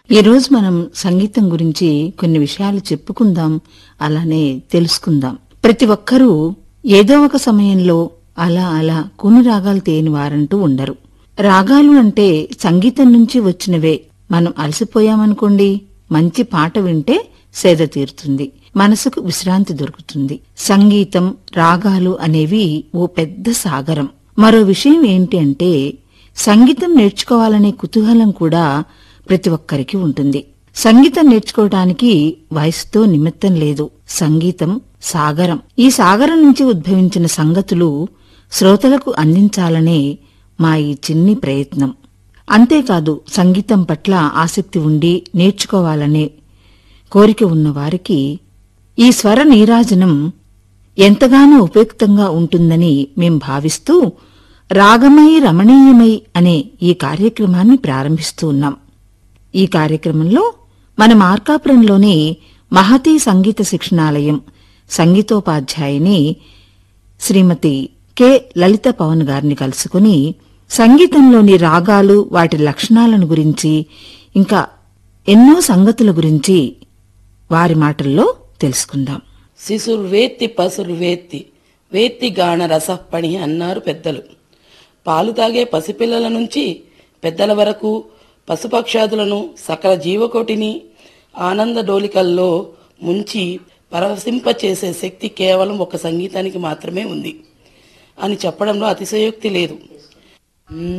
ఈ రోజు మనం సంగీతం గురించి కొన్ని విషయాలు చెప్పుకుందాం అలానే తెలుసుకుందాం ప్రతి ఒక్కరూ ఏదో ఒక సమయంలో అలా అలా కొన్ని రాగాలు తేని వారంటూ ఉండరు రాగాలు అంటే సంగీతం నుంచి వచ్చినవే మనం అలసిపోయామనుకోండి మంచి పాట వింటే సేద తీరుతుంది మనసుకు విశ్రాంతి దొరుకుతుంది సంగీతం రాగాలు అనేవి ఓ పెద్ద సాగరం మరో విషయం ఏంటి అంటే సంగీతం నేర్చుకోవాలనే కుతూహలం కూడా ప్రతి ఒక్కరికి ఉంటుంది సంగీతం నేర్చుకోవటానికి వయసుతో నిమిత్తం లేదు సంగీతం సాగరం ఈ సాగరం నుంచి ఉద్భవించిన సంగతులు శ్రోతలకు అందించాలనే మా ఈ చిన్ని ప్రయత్నం అంతేకాదు సంగీతం పట్ల ఆసక్తి ఉండి నేర్చుకోవాలనే కోరిక ఉన్న వారికి ఈ స్వర నీరాజనం ఎంతగానో ఉపయుక్తంగా ఉంటుందని మేం భావిస్తూ రాగమై రమణీయమై అనే ఈ కార్యక్రమాన్ని ప్రారంభిస్తూ ఉన్నాం ఈ కార్యక్రమంలో మన మార్కాపురంలోని మహతీ సంగీత శిక్షణాలయం సంగీతోపాధ్యాయుని శ్రీమతి కె లలిత పవన్ గారిని కలుసుకుని సంగీతంలోని రాగాలు వాటి లక్షణాలను గురించి ఇంకా ఎన్నో సంగతుల గురించి వారి మాటల్లో తెలుసుకుందాం శిశురు వేత్తి పసురు వేత్తి వేత్తి గాన రసపణి అన్నారు పెద్దలు పాలు తాగే పసిపిల్లల నుంచి పెద్దల వరకు పశుపక్షాదులను సకల జీవకోటిని ఆనంద డోలికల్లో ముంచి పరవశింపచేసే శక్తి కేవలం ఒక సంగీతానికి మాత్రమే ఉంది అని చెప్పడంలో అతిశయోక్తి లేదు